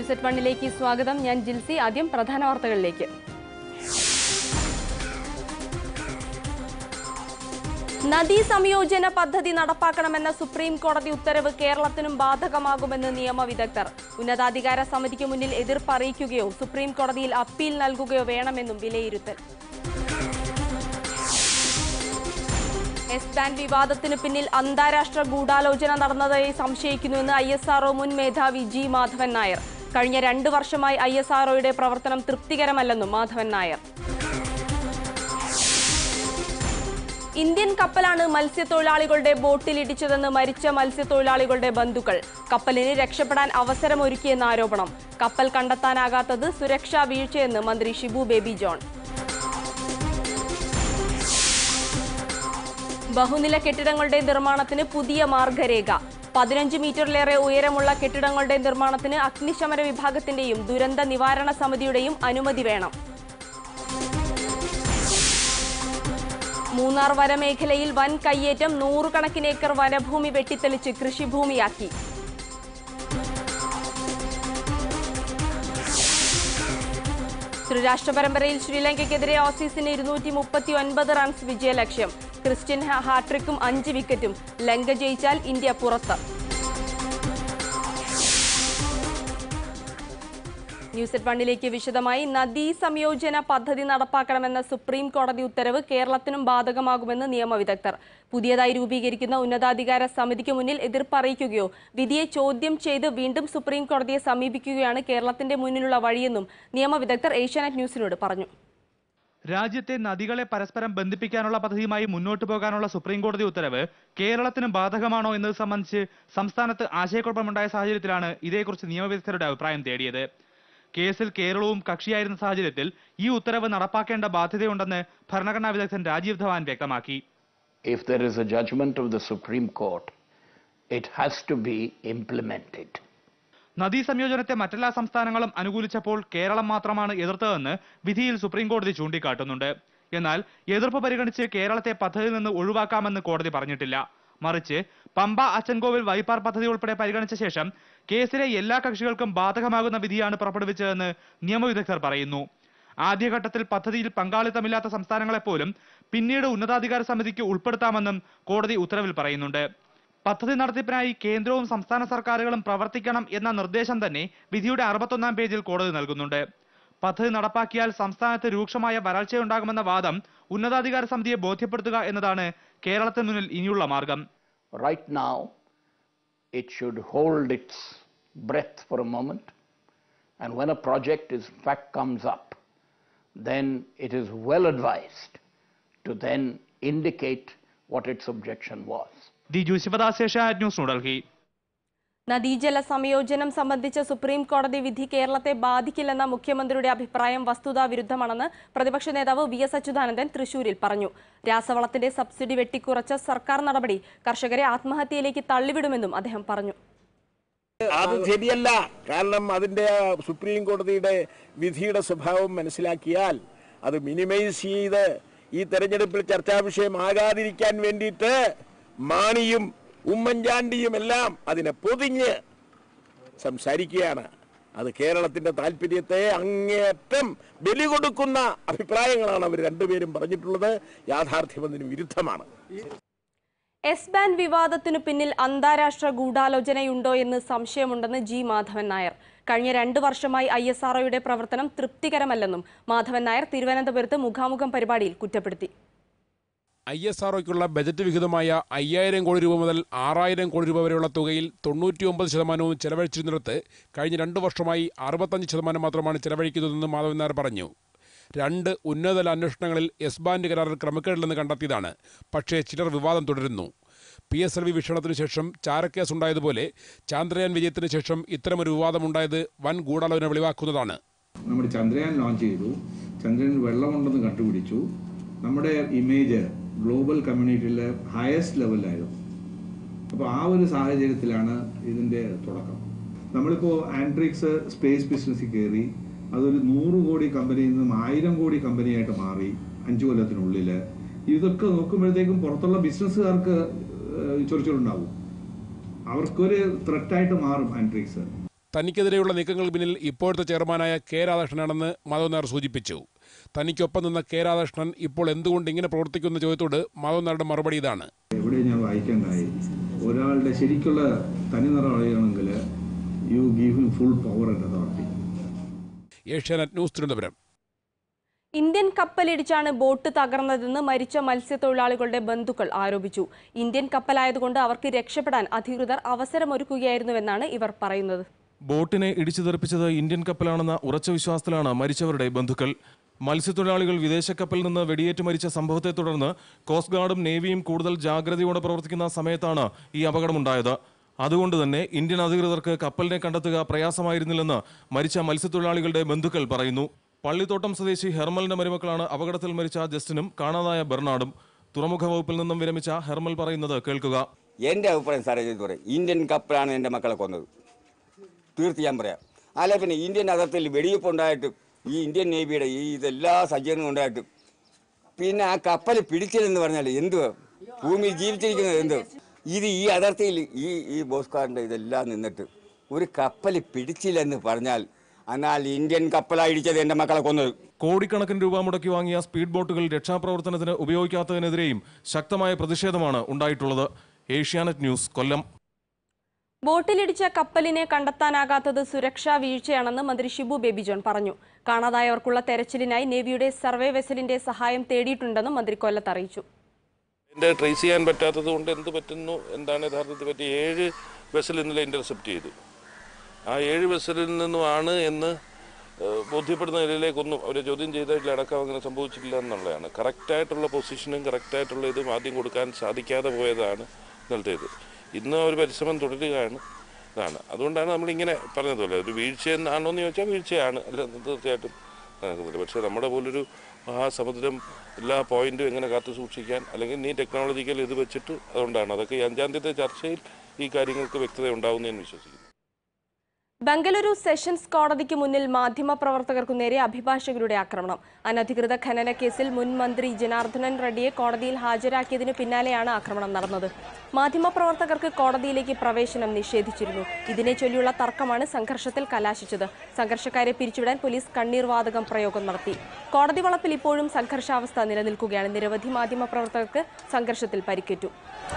News at വണ്ണിലേക്ക് സ്വാഗതം ഞാൻ ജിൽസി ആദ്യം പ്രധാന വാർത്തകളിലേക്ക് നദീ സംയോജന പദ്ധതി നടപ്പാക്കണമെന്ന സുപ്രീം കോടതി ഉത്തരവ് കേരളത്തിനും ബാധകമാകുമെന്ന് നിയമവിദഗ്ധർ ഉന്നതാധികാര സമിതിക്ക് മുന്നിൽ എതിർപ്പ് അറിയിക്കുകയോ സുപ്രീം കോടതിയിൽ അപ്പീൽ നൽകുകയോ വേണമെന്നും വിലയിരുത്തൽ എസ് ബാങ്ക് വിവാദത്തിന് പിന്നിൽ അന്താരാഷ്ട്ര ഗൂഢാലോചന നടന്നതായി സംശയിക്കുന്നുവെന്ന് ഐ എസ് ആർഒ മുൻ മേധാവി ജി മാധവൻ നായർ കഴിഞ്ഞ രണ്ട് വർഷമായി ഐ എസ് ആർഒയുടെ പ്രവർത്തനം തൃപ്തികരമല്ലെന്നും മാധവൻ നായർ ഇന്ത്യൻ കപ്പലാണ് മത്സ്യത്തൊഴിലാളികളുടെ ബോട്ടിൽ ഇടിച്ചതെന്ന് മരിച്ച മത്സ്യത്തൊഴിലാളികളുടെ ബന്ധുക്കൾ കപ്പലിന് രക്ഷപ്പെടാൻ അവസരമൊരുക്കിയെന്ന് ആരോപണം കപ്പൽ കണ്ടെത്താനാകാത്തത് സുരക്ഷാ വീഴ്ചയെന്ന് മന്ത്രി ഷിബു ബേബി ജോൺ ബഹുനില കെട്ടിടങ്ങളുടെ നിർമ്മാണത്തിന് പുതിയ മാർഗരേഖ പതിനഞ്ച് മീറ്ററിലേറെ ഉയരമുള്ള കെട്ടിടങ്ങളുടെ നിർമ്മാണത്തിന് അഗ്നിശമന വിഭാഗത്തിന്റെയും ദുരന്ത നിവാരണ സമിതിയുടെയും അനുമതി വേണം മൂന്നാർ വനമേഖലയിൽ വൻ കയ്യേറ്റം നൂറുകണക്കിന് ഏക്കർ വനഭൂമി വെട്ടിത്തെളിച്ച് കൃഷിഭൂമിയാക്കി ത്രിരാഷ്ട്ര പരമ്പരയിൽ ശ്രീലങ്കയ്ക്കെതിരെ ഓസീസിന് ഇരുന്നൂറ്റി മുപ്പത്തി ഒൻപത് റൺസ് വിജയലക്ഷ്യം ക്രിസ്ത്യൻ ഹാ- ഹാട്രിക്കും അഞ്ച് വിക്കറ്റും ലങ്ക ജയിച്ചാൽ ഇന്ത്യ പുറത്ത് ന്യൂസ് എറ്റ് വണ്ണിലേക്ക് വിശദമായി നദീ സംയോജന പദ്ധതി നടപ്പാക്കണമെന്ന സുപ്രീം കോടതി ഉത്തരവ് കേരളത്തിനും ബാധകമാകുമെന്ന് നിയമവിദഗ്ധർ പുതിയതായി രൂപീകരിക്കുന്ന ഉന്നതാധികാര സമിതിക്ക് മുന്നിൽ എതിർപ്പ് അറിയിക്കുകയോ വിധിയെ ചോദ്യം ചെയ്ത് വീണ്ടും സുപ്രീം കോടതിയെ സമീപിക്കുകയാണ് കേരളത്തിന്റെ മുന്നിലുള്ള വഴിയെന്നും നിയമവിദഗ്ധർ ഏഷ്യാനെറ്റ് ന്യൂസിനോട് പറഞ്ഞു രാജ്യത്തെ നദികളെ പരസ്പരം ബന്ധിപ്പിക്കാനുള്ള പദ്ധതിയുമായി മുന്നോട്ട് പോകാനുള്ള സുപ്രീം കോടതി ഉത്തരവ് കേരളത്തിന് ബാധകമാണോ എന്നത് സംബന്ധിച്ച് സംസ്ഥാനത്ത് ആശയക്കുഴപ്പമുണ്ടായ സാഹചര്യത്തിലാണ് ഇതേക്കുറിച്ച് നിയമവിദഗ്ധരുടെ അഭിപ്രായം തേടിയത് കേസിൽ കേരളവും കക്ഷിയായിരുന്ന സാഹചര്യത്തിൽ ഈ ഉത്തരവ് നടപ്പാക്കേണ്ട ബാധ്യതയുണ്ടെന്ന് ഭരണഘടനാ വിദഗ്ധൻ രാജീവ് ധവാൻ വ്യക്തമാക്കി if there is a judgment of the Supreme Court, it has to be implemented. നദീ സംയോജനത്തെ മറ്റെല്ലാ സംസ്ഥാനങ്ങളും അനുകൂലിച്ചപ്പോൾ കേരളം മാത്രമാണ് എതിർത്തതെന്ന് വിധിയിൽ സുപ്രീം കോടതി ചൂണ്ടിക്കാട്ടുന്നുണ്ട് എന്നാൽ എതിർപ്പ് പരിഗണിച്ച് കേരളത്തെ പദ്ധതിയിൽ നിന്ന് ഒഴിവാക്കാമെന്ന് കോടതി പറഞ്ഞിട്ടില്ല മറിച്ച് പമ്പ അച്ചൻകോവിൽ വൈപ്പാർ പദ്ധതി ഉൾപ്പെടെ പരിഗണിച്ച ശേഷം കേസിലെ എല്ലാ കക്ഷികൾക്കും ബാധകമാകുന്ന വിധിയാണ് പുറപ്പെടുവിച്ചതെന്ന് നിയമവിദഗ്ധർ പറയുന്നു ആദ്യഘട്ടത്തിൽ പദ്ധതിയിൽ പങ്കാളിത്തമില്ലാത്ത സംസ്ഥാനങ്ങളെപ്പോലും പിന്നീട് ഉന്നതാധികാര സമിതിക്ക് ഉൾപ്പെടുത്താമെന്നും കോടതി ഉത്തരവിൽ പറയുന്നുണ്ട് പദ്ധതി നടത്തിപ്പിനായി കേന്ദ്രവും സംസ്ഥാന സർക്കാരുകളും പ്രവർത്തിക്കണം എന്ന നിർദ്ദേശം തന്നെ വിധിയുടെ അറുപത്തൊന്നാം പേജിൽ കോടതി നൽകുന്നുണ്ട് പദ്ധതി നടപ്പാക്കിയാൽ സംസ്ഥാനത്ത് രൂക്ഷമായ വരൾച്ചയുണ്ടാകുമെന്ന വാദം ഉന്നതാധികാര സമിതിയെ ബോധ്യപ്പെടുത്തുക എന്നതാണ് കേരളത്തിന് മുന്നിൽ ഇനിയുള്ള മാർഗം Right now, it should hold its breath for a moment, and when a project is in fact comes up, then it is well advised to then indicate what its objection was. Diju Sivadas Asianet News New Delhi നദീജല സംയോജനം സംബന്ധിച്ച supreme കോടതി വിധി കേരളത്തെ ബാധിക്കില്ലെന്ന മുഖ്യമന്ത്രിയുടെ അഭിപ്രായം വസ്തുതാ വിരുദ്ധമാണെന്ന് പ്രതിപക്ഷ നേതാവ് വി എസ് അച്യുതാനന്ദൻ തൃശൂരിൽ പറഞ്ഞു രാസവളത്തിന്റെ സബ്സിഡി വെട്ടിക്കുറച്ച സർക്കാർ നടപടി കർഷകരെ ആത്മഹത്യയിലേക്ക് തള്ളിവിടുമെന്നും അദ്ദേഹം പറഞ്ഞു അത് ശരിയല്ല കാരണം അതിന്റെ സുപ്രീം കോടതിയുടെ വിധിയുടെ സ്വഭാവം മനസ്സിലാക്കിയാൽ അത് മിനിമൈസ് ചെയ്ത് ഈ തെരഞ്ഞെടുപ്പിൽ ചർച്ചാ വിഷയമാകാതിരിക്കാൻ വേണ്ടിയിട്ട് മാണിയും ഉമ്മൻചാണ്ടിയും എല്ലാം അതിനെ പൊതിഞ്ഞ് സംസാരിക്കുകയാണ് അത് കേരളത്തിന്റെ താല്പര്യത്തെ അങ്ങേയറ്റം ബലി കൊടുക്കുന്ന അഭിപ്രായങ്ങളാണ് അവർ രണ്ടുപേരും പറഞ്ഞിട്ടുള്ളത് യാഥാർത്ഥ്യമതിന് വിരുദ്ധമാണ് എസ് ബാൻ വിവാദത്തിനു പിന്നിൽ അന്താരാഷ്ട്ര ഗൂഢാലോചനയുണ്ടോ എന്ന് സംശയമുണ്ടെന്ന് ജി മാധവൻ നായർ കഴിഞ്ഞ രണ്ട് വർഷമായി ഐ എസ് ആർഒയുടെ പ്രവർത്തനം തൃപ്തികരമല്ലെന്നും മാധവൻ നായർ തിരുവനന്തപുരത്ത് മുഖാമുഖം പരിപാടിയിൽ കുറ്റപ്പെടുത്തി ഐ എസ് ആർഒയ്ക്കുള്ള ബജറ്റ് വിഹിതമായ അയ്യായിരം കോടി രൂപ മുതൽ ആറായിരം കോടി രൂപ വരെയുള്ള തുകയിൽ തൊണ്ണൂറ്റിയൊമ്പത് ശതമാനവും ചെലവഴിച്ചിരുന്നിടത്ത് കഴിഞ്ഞ രണ്ട് വർഷമായി അറുപത്തഞ്ച് ശതമാനം മാത്രമാണ് ചെലവഴിക്കുന്നതെന്ന് മാധവൻ നായർ പറഞ്ഞു രണ്ട് ഉന്നതതല അന്വേഷണങ്ങളിൽ എസ് ബാൻഡ് കരാറിൽ ക്രമക്കേടില്ലെന്ന് കണ്ടെത്തിയതാണ് പക്ഷേ ചിലർ വിവാദം തുടരുന്നു പി എസ് എൽ വി വീക്ഷണത്തിനു ശേഷം ചാരക്കേസ് ഉണ്ടായതുപോലെ ചാന്ദ്രയാൻ വിജയത്തിന് ശേഷം ഇത്തരമൊരു വിവാദമുണ്ടായത് വൻ ഗൂഢാലോചന വെളിവാക്കുന്നതാണ് നമ്മുടെ ചന്ദ്രയാൻ ലോഞ്ച് ചെയ്തു ചന്ദ്രനിൽ വെള്ളമുണ്ടെന്ന് കണ്ടുപിടിച്ചു നമ്മുടെ ഇമേജ് ഗ്ലോബൽ കമ്മ്യൂണിറ്റിയിൽ ഹയസ്റ്റ് ലെവലിലായിരുന്നു അപ്പോൾ ആ ഒരു സാഹചര്യത്തിലാണ് ഇതിൻ്റെ തുടക്കം നമ്മളിപ്പോൾ ആൻഡ്രിക്സ് സ്പേസ് ബിസിനസ്സിൽ കയറി അതൊരു നൂറ് കോടി കമ്പനിയിൽ നിന്നും ആയിരം കോടി കമ്പനിയായിട്ട് മാറി അഞ്ചു കൊല്ലത്തിനുള്ളിൽ ഇതൊക്കെ നോക്കുമ്പോഴത്തേക്കും പുറത്തുള്ള ബിസിനസ്സുകാർക്ക് ചൊറിച്ചിലുണ്ടാവും അവർക്കൊരു ത്രെറ്റായിട്ട് മാറും ആൻഡ്രിക്സ് തനിക്കെതിരെയുള്ള നീക്കങ്ങൾക്ക് പിന്നിൽ ഇപ്പോഴത്തെ ചെയർമാനായ കെ രാധാകൃഷ്ണനാണെന്ന് മാധവൻ നായർ സൂചിപ്പിച്ചു തനിക്കൊപ്പം നിന്ന കെ രാധാകൃഷ്ണൻ ഇപ്പോൾ എന്തുകൊണ്ട് ഇങ്ങനെ പ്രവർത്തിക്കുന്ന ചോദ്യത്തോട് മാധവൻ നായരുടെ മറുപടി ഇതാണ് എവിടെ ഞാൻ വായിക്കേണ്ടായി ഒരാളുടെ ശരിക്കുള്ള തനിനിറം അറിയണമെങ്കിൽ you give him full power and authority Asianet News Thiruvananthapuram Indian കപ്പലിടിച്ചാണ് ബോട്ട് തകർന്നതെന്ന് മരിച്ച മത്സ്യത്തൊഴിലാളികളുടെ ബന്ധുക്കൾ ആരോപിച്ചു ഇന്ത്യൻ കപ്പലായതുകൊണ്ട് അവർക്ക് രക്ഷപ്പെടാൻ അധികൃതർ അവസരമൊരുക്കുകയായിരുന്നുവെന്നാണ് ഇവർ പറയുന്നത് ബോട്ടിനെ ഇടിച്ചു തെറിപ്പിച്ചത് ഇന്ത്യൻ കപ്പലാണെന്ന ഉറച്ച വിശ്വാസത്തിലാണ് മരിച്ചവരുടെ ബന്ധുക്കൾ മത്സ്യത്തൊഴിലാളികൾ വിദേശ കപ്പലിൽ നിന്ന് വെടിയേറ്റ് മരിച്ച സംഭവത്തെ തുടർന്ന് കോസ്റ്റ് ഗാർഡും നേവിയും കൂടുതൽ ജാഗ്രതയോടെ പ്രവർത്തിക്കുന്ന സമയത്താണ് ഈ അപകടമുണ്ടായത് അതുകൊണ്ട് തന്നെ ഇന്ത്യൻ അധികൃതർക്ക് കപ്പലിനെ കണ്ടെത്തുക പ്രയാസമായിരുന്നില്ലെന്ന് മരിച്ച മത്സ്യത്തൊഴിലാളികളുടെ ബന്ധുക്കൾ പറയുന്നു പള്ളിത്തോട്ടം സ്വദേശി ഹെർമലിന്റെ മരുമക്കളാണ് അപകടത്തിൽ മരിച്ച ജസ്റ്റിനും കാണാതായ ബെർണാഡും തുറമുഖ വകുപ്പിൽ നിന്നും വിരമിച്ച ഹെർമൽ പറയുന്നത് കേൾക്കുക എൻ്റെ അഭിപ്രായം സാറേ ഇത് പറയാം ഇന്ത്യൻ കപ്പലാണ് എൻ്റെ മക്കളെ കൊന്നത് തീർത്ത് ഞാൻ പറയാം അല്ല പിന്നെ ഇന്ത്യൻ അതിർത്തിയിൽ വെടിവെപ്പ് ഉണ്ടായിട്ടും ഈ ഇന്ത്യൻ നേവിയുടെ ഈ ഇതെല്ലാ സജ്ജീകരണവും ഉണ്ടായിട്ടും പിന്നെ ആ കപ്പൽ പിടിച്ചില്ലെന്ന് പറഞ്ഞാൽ എന്തുവാ ഭൂമിയിൽ ജീവിച്ചിരിക്കുന്നത് എന്ത് ഇത് ഈ അതിർത്തിയിൽ ഈ ഈ ബോസ്കാറിൻ്റെ ഇതെല്ലാം നിന്നിട്ട് ഒരു കപ്പൽ പിടിച്ചില്ലെന്ന് പറഞ്ഞാൽ എന്നാൽ ഇന്ത്യൻ കപ്പലാണ് ഇടിച്ചത് എൻ്റെ മക്കളെ കൊന്നത് കോടിക്കണക്കിന് രൂപ മുടക്കി വാങ്ങിയ സ്പീഡ് ബോട്ടുകൾ രക്ഷാപ്രവർത്തനത്തിന് ഉപയോഗിക്കാത്തതിനെതിരെയും ശക്തമായ പ്രതിഷേധമാണ് ഉണ്ടായിട്ടുള്ളത് ഏഷ്യാനെറ്റ് ന്യൂസ് കൊല്ലം ബോട്ടിലിടിച്ച കപ്പലിനെ കണ്ടെത്താനാകാത്തത് സുരക്ഷാ വീഴ്ചയാണെന്ന് മന്ത്രി ഷിബു ബേബി ജോൺ പറഞ്ഞു കാണാതായവർക്കുള്ള തെരച്ചിലിനായി നേവിയുടെ സർവേ വെസലിന്റെ സഹായം തേടിയിട്ടുണ്ടെന്നും മന്ത്രി കൊല്ലത്ത് അറിയിച്ചു എൻ്റെ ട്രേസ് ചെയ്യാൻ പറ്റാത്തത് കൊണ്ട് എന്ത് പറ്റുന്നു എന്താണ് യഥാർത്ഥത്തിൽ പറ്റി ഏഴ് വെസൽ ഇന്നലെ ഇൻ്റർസെപ്റ്റ് ചെയ്തു ആ ഏഴ് വെസലിൽ നിന്നുമാണ് എന്ന് ഏഹ്, ബോധ്യപ്പെടുന്ന നിലയിലേക്കൊന്നും അവരെ ചോദ്യം ചെയ്തതിലടക്കം അങ്ങനെ സംഭവിച്ചിട്ടില്ല എന്നുള്ളതാണ് കറക്റ്റായിട്ടുള്ള പൊസിഷനും കറക്റ്റായിട്ടുള്ള ഇതും ആദ്യം കൊടുക്കാൻ സാധിക്കാതെ പോയതാണ് ഇന്നലത്തേത് ഇന്ന് ഒരു പരിശ്രമം തുടരുകയാണ് ഇതാണ് അതുകൊണ്ടാണ് നമ്മളിങ്ങനെ പറഞ്ഞതുപോലെ ഒരു വീഴ്ച എന്നാണോ എന്ന് ചോദിച്ചാൽ വീഴ്ചയാണ് അല്ല തീർച്ചയായിട്ടും നടക്കുന്നില്ല പക്ഷേ നമ്മുടെ പോലൊരു മഹാസമുദ്രം എല്ലാ പോയിന്റും എങ്ങനെ കാത്തു സൂക്ഷിക്കാൻ അല്ലെങ്കിൽ നീ ടെക്നോളജിക്കൽ ഇത് വെച്ചിട്ട് അതുകൊണ്ടാണ് അതൊക്കെ ഈ അഞ്ചാം തീയതി ചർച്ചയിൽ ഈ കാര്യങ്ങൾക്ക് വ്യക്തത ഉണ്ടാവുമെന്ന് ഞാൻ വിശ്വസിക്കുന്നു ബംഗളൂരു സെഷൻസ് കോടതിക്ക് മുന്നിൽ മാധ്യമപ്രവർത്തകർക്കു നേരെ അഭിഭാഷകരുടെ ആക്രമണം അനധികൃത ഖനന കേസിൽ മുൻ മന്ത്രി ജനാർദ്ദനൻ റെഡ്ഡിയെ കോടതിയിൽ ഹാജരാക്കിയതിനു പിന്നാലെയാണ് ആക്രമണം നടന്നത് മാധ്യമപ്രവർത്തകർക്ക് കോടതിയിലേക്ക് പ്രവേശനം നിഷേധിച്ചിരുന്നു ഇതിനെ ചൊല്ലിയുള്ള തർക്കമാണ് സംഘർഷത്തിൽ കലാശിച്ചത് സംഘർഷക്കാരെ പിരിച്ചുവിടാൻ പോലീസ് കണ്ണീർ വാതകം പ്രയോഗം നടത്തി കോടതി വളപ്പിൽ ഇപ്പോഴും സംഘർഷാവസ്ഥ നിലനിൽക്കുകയാണ് നിരവധി മാധ്യമപ്രവർത്തകർക്ക് സംഘർഷത്തിൽ പരിക്കേറ്റു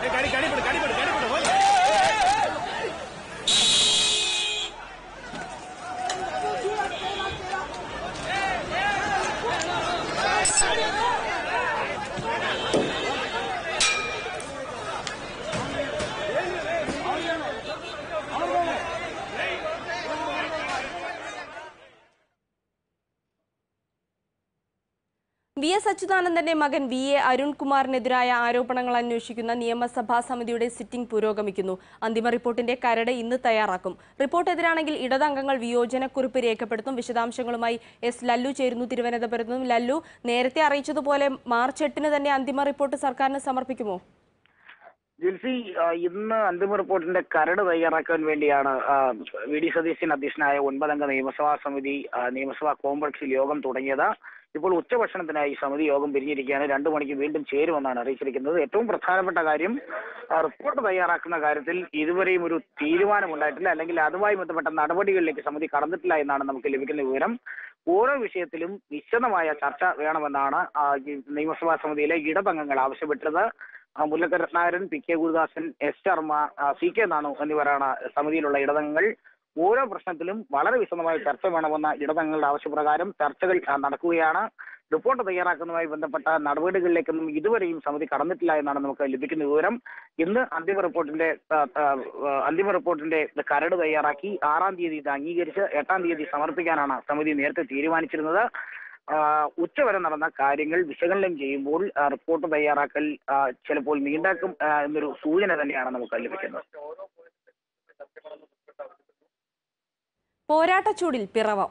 വി എസ് അച്യുതാനന്ദന്റെ മകൻ വി എ അരുൺകുമാറിനെതിരായ ആരോപണങ്ങൾ അന്വേഷിക്കുന്ന നിയമസഭാ സമിതിയുടെ സിറ്റിംഗ് പുരോഗമിക്കുന്നു അന്തിമ റിപ്പോർട്ടിന്റെ കരട് ഇന്ന് തയ്യാറാക്കും റിപ്പോർട്ട് എതിരാണെങ്കിൽ ഇടതംഗങ്ങൾ വിയോജനക്കുറിപ്പ് രേഖപ്പെടുത്തും വിശദാംശങ്ങളുമായി എസ് ലല്ലു ചേരുന്നു തിരുവനന്തപുരത്ത് നിന്നും ലല്ലു നേരത്തെ അറിയിച്ചതുപോലെ മാർച്ച് എട്ടിന് തന്നെ അന്തിമ റിപ്പോർട്ട് സർക്കാരിന് സമർപ്പിക്കുമോ ജിൽസി ആ, ഇന്ന് അന്തിമ റിപ്പോർട്ടിന്റെ കരട് തയ്യാറാക്കാൻ വേണ്ടിയാണ് ആ, വി ഡി സതീശൻ അധ്യക്ഷനായ ഒൻപതംഗ നിയമസഭാ സമിതി ആ, നിയമസഭാ കോംപ്ലക്സിൽ യോഗം തുടങ്ങിയത് ഇപ്പോൾ ഉച്ചഭക്ഷണത്തിനായി സമിതി യോഗം പിരിഞ്ഞിരിക്കുകയാണ് രണ്ടു മണിക്ക് വീണ്ടും ചേരുമെന്നാണ് അറിയിച്ചിരിക്കുന്നത് ഏറ്റവും പ്രധാനപ്പെട്ട കാര്യം ആ, റിപ്പോർട്ട് തയ്യാറാക്കുന്ന കാര്യത്തിൽ ഇതുവരെയും ഒരു തീരുമാനമുണ്ടായിട്ടില്ല അല്ലെങ്കിൽ അതുമായി ബന്ധപ്പെട്ട നടപടികളിലേക്ക് സമിതി കടന്നിട്ടില്ല എന്നാണ് നമുക്ക് ലഭിക്കുന്ന വിവരം ഓരോ വിഷയത്തിലും വിശദമായ ചർച്ച വേണമെന്നാണ് ആ, ഈ നിയമസഭാ സമിതിയിലെ ഇടതംഗങ്ങൾ ആവശ്യപ്പെട്ടത് ആ, Mullakkara Ratnakaran P K Gurudasan S Sharma ആ, സി കെ നാണു എന്നിവരാണ് സമിതിയിലുള്ള ഇടതംഗങ്ങൾ ഓരോ പ്രശ്നത്തിലും വളരെ വിശദമായ ചർച്ച വേണമെന്ന ഇടതംഗങ്ങളുടെ ആവശ്യപ്രകാരം ചർച്ചകൾ ആ, നടക്കുകയാണ് റിപ്പോർട്ട് തയ്യാറാക്കുന്നതുമായി ബന്ധപ്പെട്ട നടപടികളിലേക്കൊന്നും ഇതുവരെയും സമിതി കടന്നിട്ടില്ല എന്നാണ് നമുക്ക് ലഭിക്കുന്ന വിവരം ഇന്ന് അന്തിമ റിപ്പോർട്ടിന്റെ ആ, ആ, ആ, അന്തിമ റിപ്പോർട്ടിന്റെ കരട് തയ്യാറാക്കി ആറാം തീയതി ഇത് അംഗീകരിച്ച് എട്ടാം തീയതി സമർപ്പിക്കാനാണ് സമിതി നേരത്തെ തീരുമാനിച്ചിരുന്നത് ആ, ഉച്ചവരെ നടന്ന കാര്യങ്ങൾ വിശകലനം ചെയ്യുമ്പോൾ ആ, റിപ്പോർട്ട് തയ്യാറാക്കൽ ആ, ചിലപ്പോൾ നീണ്ടാക്കും ആ, എന്നൊരു സൂചന തന്നെയാണ് നമുക്ക് ലഭിക്കുന്നത് പോരാട്ടച്ചൂടിൽ പിറവം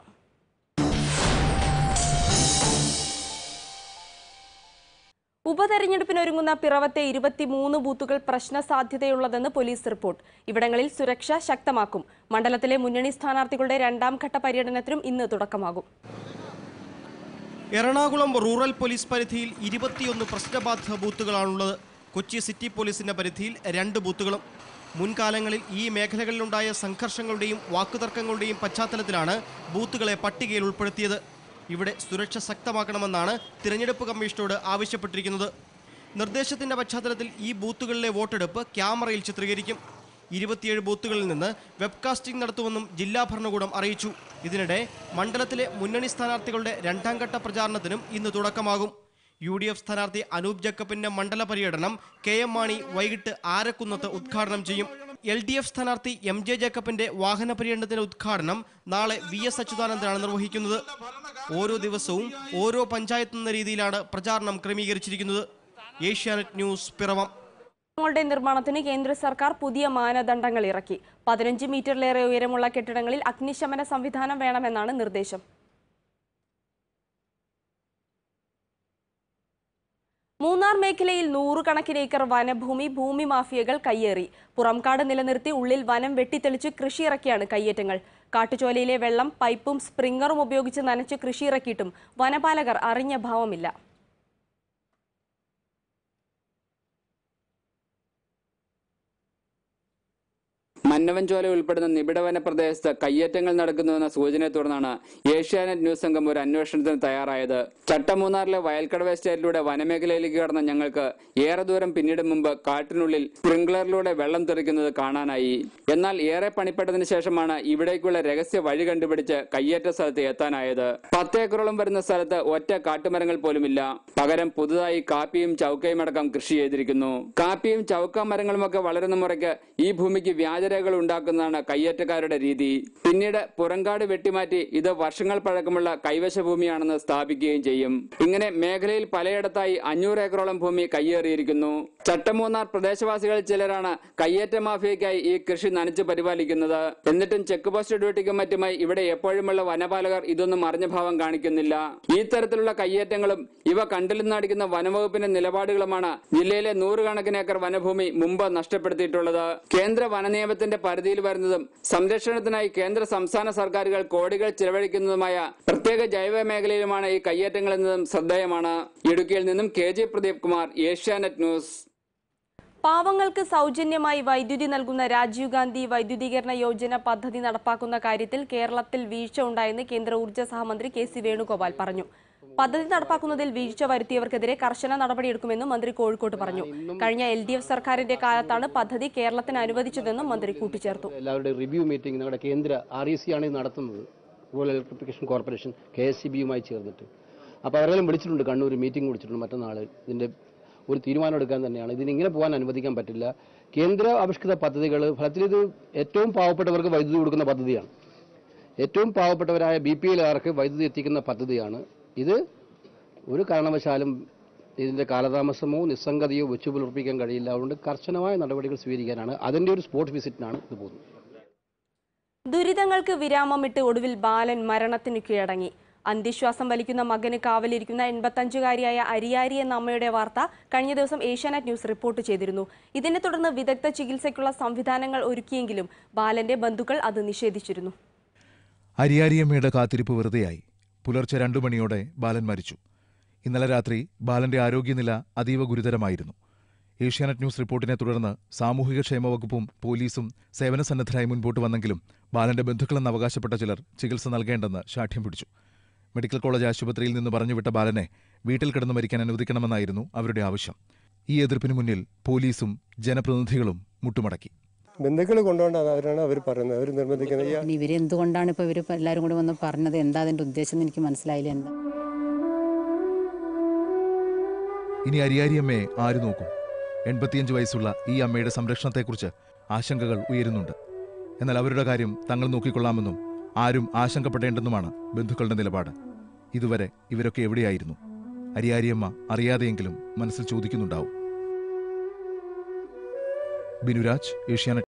ഉപതെരഞ്ഞെടുപ്പിനൊരുങ്ങുന്ന പിറവത്തെ ഇരുപത്തിമൂന്ന് ബൂത്തുകൾ പ്രശ്ന സാധ്യതയുള്ളതെന്ന് പോലീസ് റിപ്പോർട്ട് ഇവിടങ്ങളിൽ സുരക്ഷ ശക്തമാക്കും മണ്ഡലത്തിലെ മുന്നണി സ്ഥാനാർത്ഥികളുടെ രണ്ടാം ഘട്ട പര്യടനത്തിനും ഇന്ന് തുടക്കമാകും എറണാകുളം റൂറൽ പോലീസ് പരിധിയിൽ ഇരുപത്തിയൊന്ന് പ്രശ്നബാധിത ബൂത്തുകളാണുള്ളത് കൊച്ചി സിറ്റി പോലീസിന്റെ പരിധിയിൽ രണ്ട് ബൂത്തുകളും മുൻകാലങ്ങളിൽ ഈ മേഖലകളിലുണ്ടായ സംഘർഷങ്ങളുടെയും വാക്കുതർക്കങ്ങളുടെയും പശ്ചാത്തലത്തിലാണ് ബൂത്തുകളെ പട്ടികയിൽ ഉൾപ്പെടുത്തിയത് ഇവിടെ സുരക്ഷ ശക്തമാക്കണമെന്നാണ് തിരഞ്ഞെടുപ്പ് കമ്മീഷനോട് ആവശ്യപ്പെട്ടിരിക്കുന്നത് നിർദ്ദേശത്തിന്റെ പശ്ചാത്തലത്തിൽ ഈ ബൂത്തുകളിലെ വോട്ടെടുപ്പ് ക്യാമറയിൽ ചിത്രീകരിക്കും ഇരുപത്തിയേഴ് ബൂത്തുകളിൽ നിന്ന് വെബ്കാസ്റ്റിംഗ് നടത്തുമെന്നും ജില്ലാ ഭരണകൂടം അറിയിച്ചു ഇതിനിടെ മണ്ഡലത്തിലെ മുന്നണി സ്ഥാനാർത്ഥികളുടെ രണ്ടാം ഘട്ട പ്രചാരണത്തിനും ഇന്ന് തുടക്കമാകും യു ഡി എഫ് സ്ഥാനാർത്ഥി അനൂപ് ജക്കബിന്റെ മണ്ഡല പര്യടനം കെ എം മാണി വൈകിട്ട് ആരക്കുന്നത്ത് ഉദ്ഘാടനം ചെയ്യും എൽ ഡി എഫ് സ്ഥാനാർത്ഥി എം ജെ ജക്കബിന്റെ വാഹന പര്യടനത്തിന്റെ ഉദ്ഘാടനം നാളെ വി എസ് അച്യുതാനന്ദനാണ് നിർവഹിക്കുന്നത് ഓരോ ദിവസവും ഓരോ പഞ്ചായത്ത് എന്ന രീതിയിലാണ് പ്രചാരണം ക്രമീകരിച്ചിരിക്കുന്നത് ഏഷ്യാനെറ്റ് ന്യൂസ് പിറവം ങ്ങളുടെ നിർമ്മാണത്തിന് കേന്ദ്ര സർക്കാർ പുതിയ മാനദണ്ഡങ്ങൾ ഇറക്കി പതിനഞ്ച് മീറ്ററിലേറെ ഉയരമുള്ള കെട്ടിടങ്ങളിൽ അഗ്നിശമന സംവിധാനം വേണമെന്നാണ് നിർദ്ദേശം മൂന്നാർ മേഖലയിൽ നൂറുകണക്കിന് ഏക്കർ വനഭൂമി ഭൂമി മാഫിയകൾ കയ്യേറി പുറംകാട് നിലനിർത്തി ഉള്ളിൽ വനം വെട്ടിത്തെളിച്ച് കൃഷിയിറക്കിയാണ് കയ്യേറ്റങ്ങൾ കാട്ടുചോലയിലെ വെള്ളം പൈപ്പും സ്പ്രിംഗറും ഉപയോഗിച്ച് നനച്ച് കൃഷിയിറക്കിയിട്ടും വനപാലകർ അറിഞ്ഞ ഭാവമില്ല മന്നവൻചോല ഉൾപ്പെടുന്ന നിബിഡവന പ്രദേശത്ത് കയ്യേറ്റങ്ങൾ നടക്കുന്നുവെന്ന സൂചനയെ തുടർന്നാണ് ഏഷ്യാനെറ്റ് ന്യൂസ് സംഘം ഒരു അന്വേഷണത്തിന് തയ്യാറായത് ചട്ടമൂന്നാറിലെ വയൽക്കടവ് എസ്റ്റേറ്റിലൂടെ വനമേഖലയിലേക്ക് കടന്ന ഞങ്ങൾക്ക് ഏറെ ദൂരം പിന്നീട് മുമ്പ് കാട്ടിനുള്ളിൽ സ്പ്രിംഗ്ലറിലൂടെ വെള്ളം തെറിക്കുന്നത് കാണാനായി എന്നാൽ ഏറെ പണിപ്പെട്ടതിന് ശേഷമാണ് ഇവിടേക്കുള്ള രഹസ്യ വഴി കണ്ടുപിടിച്ച് കയ്യേറ്റ സ്ഥലത്ത് എത്താനായത് പത്തേക്കറോളം വരുന്ന സ്ഥലത്ത് ഒറ്റ കാട്ടുമരങ്ങൾ പോലുമില്ല പകരം പുതുതായി കാപ്പിയും ചൗക്കയും അടക്കം കൃഷി ചെയ്തിരിക്കുന്നു കാപ്പിയും ചൗക്ക മരങ്ങളുമൊക്കെ വളരുന്ന മുറയ്ക്ക് ഈ ഭൂമിക്ക് വ്യാജരേഖകൾ ഉണ്ടാക്കുന്നതാണ് കയ്യേറ്റക്കാരുടെ രീതി പിന്നീട് പുറങ്കാട് വെട്ടിമാറ്റി ഇത് വർഷങ്ങൾ പഴക്കമുള്ള കൈവശ ഭൂമിയാണെന്ന് സ്ഥാപിക്കുകയും ചെയ്യും ഇങ്ങനെ മേഖലയിൽ പലയിടത്തായി അഞ്ഞൂറ് ഏക്കറോളം ഭൂമി കയ്യേറിയിരിക്കുന്നു ചട്ടമൂന്നാർ പ്രദേശവാസികൾ ചിലരാണ് കയ്യേറ്റ മാഫിയയ്ക്കായി ഈ കൃഷി നനച്ച് പരിപാലിക്കുന്നത് എന്നിട്ടും ചെക്ക് പോസ്റ്റ് ഡ്യൂട്ടിക്കും മറ്റുമായി ഇവിടെ എപ്പോഴുമുള്ള വനപാലകർ ഇതൊന്നും അറിഞ്ഞ ഭാവം കാണിക്കുന്നില്ല ഈ തരത്തിലുള്ള കയ്യേറ്റങ്ങളും ഇവ കണ്ടില്ലെന്നടിക്കുന്ന വനവകുപ്പിന്റെ നിലപാടുകളുമാണ് ജില്ലയിലെ നൂറുകണക്കിന് ഏക്കർ വനഭൂമി മുമ്പ് നഷ്ടപ്പെടുത്തിയിട്ടുള്ളത് കേന്ദ്ര വനനിയമത്തിന്റെ പരിധിയിൽ വരുന്നതും സംരക്ഷണത്തിനായി കേന്ദ്ര സംസ്ഥാന സർക്കാരുകൾ കോടികൾ ചിലവഴിക്കുന്നതുമായ പ്രത്യേക ജൈവ മേഖലയിലുമാണ് ഈ കയ്യേറ്റങ്ങൾ എന്നതും ശ്രദ്ധേയമാണ് ഇടുക്കിയിൽ നിന്നും കെ ജി പ്രദീപ് കുമാർ ഏഷ്യാനെറ്റ് ന്യൂസ് പാവങ്ങൾക്ക് സൗജന്യമായി വൈദ്യുതി നൽകുന്ന രാജീവ് ഗാന്ധി വൈദ്യുതീകരണ യോജന പദ്ധതി നടപ്പാക്കുന്ന കാര്യത്തിൽ കേരളത്തിൽ വീഴ്ച ഉണ്ടായെന്ന് കേന്ദ്ര ഊർജ്ജ സഹമന്ത്രി കെ സി വേണുഗോപാൽ പറഞ്ഞു പദ്ധതി നടപ്പാക്കുന്നതിൽ വീഴ്ച വരുത്തിയവർക്കെതിരെ കർശന നടപടിയെടുക്കുമെന്നും മന്ത്രി കോഴിക്കോട്ട് പറഞ്ഞു കഴിഞ്ഞ എൽ ഡി എഫ് സർക്കാരിന്റെ കാലത്താണ് പദ്ധതി കേരളത്തിന് അനുവദിച്ചതെന്നും മന്ത്രി കൂട്ടിച്ചേർത്തു എല്ലാവരുടെയും റിവ്യൂ മീറ്റിംഗ് നമ്മുടെ കേന്ദ്ര ആർ ഇ സി ആണ് ഇത് നടത്തുന്നത് rural electrification corporation K S C ബിയുമായി ചേർന്നിട്ട് അപ്പോൾ അവരെല്ലാം വിളിച്ചിട്ടുണ്ട് കണ്ണൂർ മീറ്റിംഗ് വിളിച്ചിട്ടുണ്ട് മറ്റന്നാൾ ഇതിൻ്റെ ഒരു തീരുമാനം എടുക്കാൻ തന്നെയാണ് ഇതിന് ഇങ്ങനെ പോകാൻ അനുവദിക്കാൻ പറ്റില്ല കേന്ദ്ര ആവിഷ്കൃത പദ്ധതികൾ ഫലത്തിൽ ഇത് ഏറ്റവും പാവപ്പെട്ടവർക്ക് വൈദ്യുതി കൊടുക്കുന്ന പദ്ധതിയാണ് ഏറ്റവും പാവപ്പെട്ടവരായ ബി പി എൽകാർക്ക് വൈദ്യുതി എത്തിക്കുന്ന പദ്ധതിയാണ് ഇത് ഒരു കാരണവശാലും ഇതിൻ്റെ കാലതാമസമോ നിസ്സംഗതയോ വെച്ചു പുലർപ്പിക്കാൻ കഴിയില്ല അതുകൊണ്ട് കർശനമായ നടപടികൾ സ്വീകരിക്കാനാണ് അതിൻ്റെ ഒരു സ്പോട്ട് വിസിറ്റിനാണ് ഇത് പോകുന്നത് ദുരിതങ്ങൾക്ക് വിരാമമിട്ട് ഒടുവിൽ ബാലൻ മരണത്തിന് കീഴടങ്ങി അന്ത്യശ്വാസം വലിക്കുന്ന മകന് കാവലിരിക്കുന്ന എൺപത്തഞ്ചുകാരിയായ അരിയാരി എന്ന അമ്മയുടെ വാർത്ത കഴിഞ്ഞ ദിവസം ഏഷ്യാനെറ്റ് ന്യൂസ് റിപ്പോർട്ട് ചെയ്തിരുന്നു ഇതിനെ തുടർന്ന് വിദഗ്ധ ചികിത്സയ്ക്കുള്ള സംവിധാനങ്ങൾ ഒരുക്കിയെങ്കിലും ബാലന്റെ ബന്ധുക്കൾ അത് നിഷേധിച്ചിരുന്നു അരിയാരിയമ്മയുടെ കാത്തിരിപ്പ് വെറുതെയായി പുലർച്ചെ രണ്ടു മണിയോടെ ബാലൻ മരിച്ചു ഇന്നലെ രാത്രി ബാലന്റെ ആരോഗ്യനില അതീവ ഗുരുതരമായിരുന്നു ഏഷ്യാനെറ്റ് ന്യൂസ് റിപ്പോർട്ടിനെ തുടർന്ന് സാമൂഹിക ക്ഷേമ വകുപ്പും പോലീസും സേവനസന്നദ്ധരായി മുൻപോട്ട് വന്നെങ്കിലും ബാലന്റെ ബന്ധുക്കളെന്ന് അവകാശപ്പെട്ട ചിലർ ചികിത്സ നൽകേണ്ടെന്ന് ശാഠ്യം പിടിച്ചു മെഡിക്കൽ കോളേജ് ആശുപത്രിയിൽ നിന്ന് പറഞ്ഞുവിട്ട ബാലനെ വീട്ടിൽ കിടന്നു മരിക്കാൻ അനുവദിക്കണമെന്നായിരുന്നു അവരുടെ ആവശ്യം ഈ എതിർപ്പിന് മുന്നിൽ പോലീസും ജനപ്രതിനിധികളും മുട്ടുമടക്കി ബന്ധുക്കൾ കൊണ്ടുപോകേണ്ടത് അവരാണ് അവർ പറയുന്നത് അവർ നിർബന്ധിക്കുന്നത് ഈ ഇനി ഇവര് എന്തുകൊണ്ടാണ് ഇപ്പൊ ഇവര് ഇപ്പൊ എല്ലാരും കൂടി വന്ന് പറഞ്ഞത് എന്താ അതിന്റെ ഉദ്ദേശം എന്ന് എനിക്ക് മനസ്സിലായില്ല എന്താ ഇനി അരിയാരിയമ്മയെ ആര് നോക്കും എൺപത്തിയഞ്ച് വയസ്സുള്ള ഈ അമ്മയുടെ സംരക്ഷണത്തെക്കുറിച്ച് ആശങ്കകൾ ഉയരുന്നുണ്ട് എന്നാൽ അവരുടെ കാര്യം തങ്ങൾ നോക്കിക്കൊള്ളാമെന്നും ആരും ആശങ്കപ്പെടേണ്ടെന്നുമാണ് ബന്ധുക്കളുടെ നിലപാട് ഇതുവരെ ഇവരൊക്കെ എവിടെയായിരുന്നു അരിയാരിയമ്മ അറിയാതെയെങ്കിലും മനസ്സിൽ ചോദിക്കുന്നുണ്ടാവും ബിനുരാജ് ഏഷ്യാനെറ്റ്